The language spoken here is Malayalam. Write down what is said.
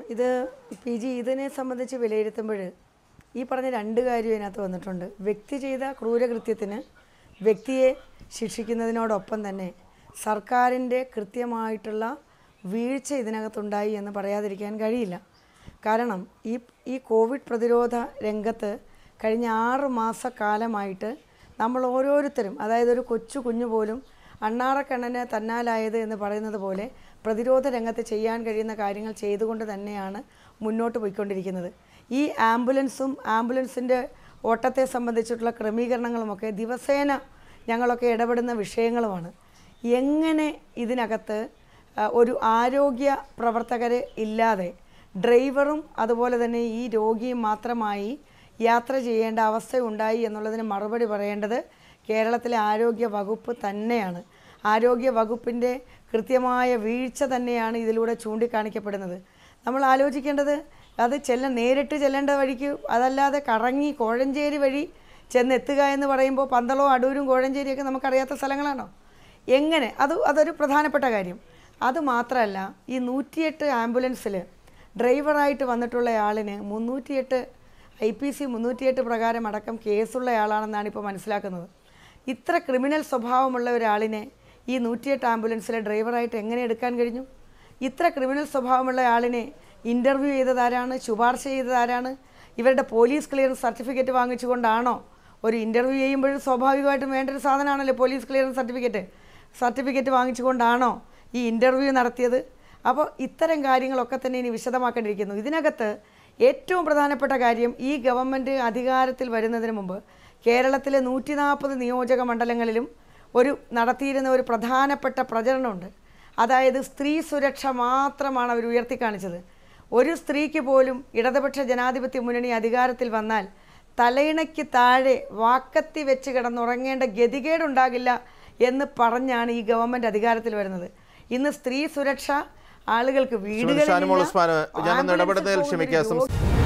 ഇത് പി ജി ഇതിനെ സംബന്ധിച്ച് വിലയിരുത്തുമ്പോൾ ഈ പറഞ്ഞ രണ്ട് കാര്യം ഇതിനകത്ത് വന്നിട്ടുണ്ട് വ്യക്തി ചെയ്ത ക്രൂരകൃത്യത്തിന് വ്യക്തിയെ ശിക്ഷിക്കുന്നതിനോടൊപ്പം തന്നെ സർക്കാരിൻ്റെ കൃത്യമായിട്ടുള്ള വീഴ്ച ഇതിനകത്തുണ്ടായി എന്ന് പറയാതിരിക്കാൻ കഴിയില്ല കാരണം ഈ ഈ കോവിഡ് പ്രതിരോധ രംഗത്ത് കഴിഞ്ഞ ആറ് മാസക്കാലമായിട്ട് നമ്മൾ ഓരോരുത്തരും അതായത് ഒരു കൊച്ചു കുഞ്ഞു പോലും അണ്ണാറക്കണ്ണന് തന്നാലായത് എന്ന് പറയുന്നത് പോലെ പ്രതിരോധ രംഗത്ത് ചെയ്യാൻ കഴിയുന്ന കാര്യങ്ങൾ ചെയ്തുകൊണ്ട് തന്നെയാണ് മുന്നോട്ട് പോയിക്കൊണ്ടിരിക്കുന്നത് ഈ ആംബുലൻസും ആംബുലൻസിൻ്റെ ഓട്ടത്തെ സംബന്ധിച്ചിട്ടുള്ള ക്രമീകരണങ്ങളുമൊക്കെ ദിവസേന ഞങ്ങളൊക്കെ ഇടപെടുന്ന വിഷയങ്ങളുമാണ് എങ്ങനെ ഇതിനകത്ത് ആ, ഒരു ആരോഗ്യ പ്രവർത്തകരെ ഇല്ലാതെ ഡ്രൈവറും അതുപോലെ തന്നെ ഈ രോഗിയും മാത്രമായി യാത്ര ചെയ്യേണ്ട അവസ്ഥ ഉണ്ടായി എന്നുള്ളതിന് മറുപടി പറയേണ്ടത് കേരളത്തിലെ ആരോഗ്യ വകുപ്പ് തന്നെയാണ് ആരോഗ്യ വകുപ്പിൻ്റെ കൃത്യമായ വീഴ്ച തന്നെയാണ് ഇതിലൂടെ ചൂണ്ടിക്കാണിക്കപ്പെടുന്നത് നമ്മൾ ആലോചിക്കേണ്ടത് അത് ചെല്ല നേരിട്ട് ചെല്ലേണ്ട വഴിക്ക് അതല്ലാതെ കറങ്ങി കോഴഞ്ചേരി വഴി ചെന്നെത്തുക എന്ന് പറയുമ്പോൾ പന്തളോ അടൂരും കോഴഞ്ചേരിയൊക്കെ നമുക്കറിയാത്ത സ്ഥലങ്ങളാണോ എങ്ങനെ അത് അതൊരു പ്രധാനപ്പെട്ട കാര്യം അത് മാത്രമല്ല ഈ നൂറ്റിയെട്ട് ആംബുലൻസിൽ ഡ്രൈവറായിട്ട് വന്നിട്ടുള്ള ആളിന് മുന്നൂറ്റിയെട്ട് ഐ പി സി മുന്നൂറ്റിയെട്ട് പ്രകാരം അടക്കം കേസുള്ള ആളാണെന്നാണ് ഇപ്പോൾ മനസ്സിലാക്കുന്നത് ഇത്ര ക്രിമിനൽ സ്വഭാവമുള്ള ഒരാളിനെ ഈ നൂറ്റിയെട്ട് ആംബുലൻസിലെ ഡ്രൈവറായിട്ട് എങ്ങനെ എടുക്കാൻ കഴിഞ്ഞു ഇത്ര ക്രിമിനൽ സ്വഭാവമുള്ള ആളിനെ ഇൻ്റർവ്യൂ ചെയ്തതാരാണ് ശുപാർശ ചെയ്തതാരാണ് ഇവരുടെ പോലീസ് ക്ലിയറൻസ് സർട്ടിഫിക്കറ്റ് വാങ്ങിച്ചുകൊണ്ടാണോ ഒരു ഇൻ്റർവ്യൂ ചെയ്യുമ്പോഴും സ്വാഭാവികമായിട്ടും വേണ്ട ഒരു സാധനമാണല്ലോ പോലീസ് ക്ലിയറൻസ് സർട്ടിഫിക്കറ്റ് സർട്ടിഫിക്കറ്റ് വാങ്ങിച്ചുകൊണ്ടാണോ ഈ ഇൻ്റർവ്യൂ നടത്തിയത് അപ്പോൾ ഇത്തരം കാര്യങ്ങളൊക്കെ തന്നെ ഇനി വിശദമാക്കേണ്ടിയിരിക്കുന്നു ഇതിനകത്ത് ഏറ്റവും പ്രധാനപ്പെട്ട കാര്യം ഈ ഗവൺമെൻറ് അധികാരത്തിൽ വരുന്നതിന് മുമ്പ് കേരളത്തിലെ നൂറ്റി നാൽപ്പത് നിയോജക മണ്ഡലങ്ങളിലും ഒരു നടത്തിയിരുന്ന ഒരു പ്രധാനപ്പെട്ട പ്രചരണമുണ്ട് അതായത് സ്ത്രീ സുരക്ഷ മാത്രമാണ് അവർ ഉയർത്തിക്കാണിച്ചത് ഒരു സ്ത്രീക്ക് പോലും ഇടതുപക്ഷ ജനാധിപത്യ മുന്നണി അധികാരത്തിൽ വന്നാൽ തലയിണയ്ക്ക് താഴെ വാക്കത്തി വെച്ച് കിടന്നുറങ്ങേണ്ട ഗതികേടുണ്ടാകില്ല എന്ന് പറഞ്ഞാണ് ഈ ഗവൺമെൻറ് അധികാരത്തിൽ വരുന്നത് ഇന്ന് സ്ത്രീ സുരക്ഷ ആളുകൾക്ക് വീടുകളിൽ ഷാനിമോൾ ഉസ്മാൻ ഞാനൊന്ന് ഇടപെടുന്നതിൽ ക്ഷമിക്കുക സംസ്-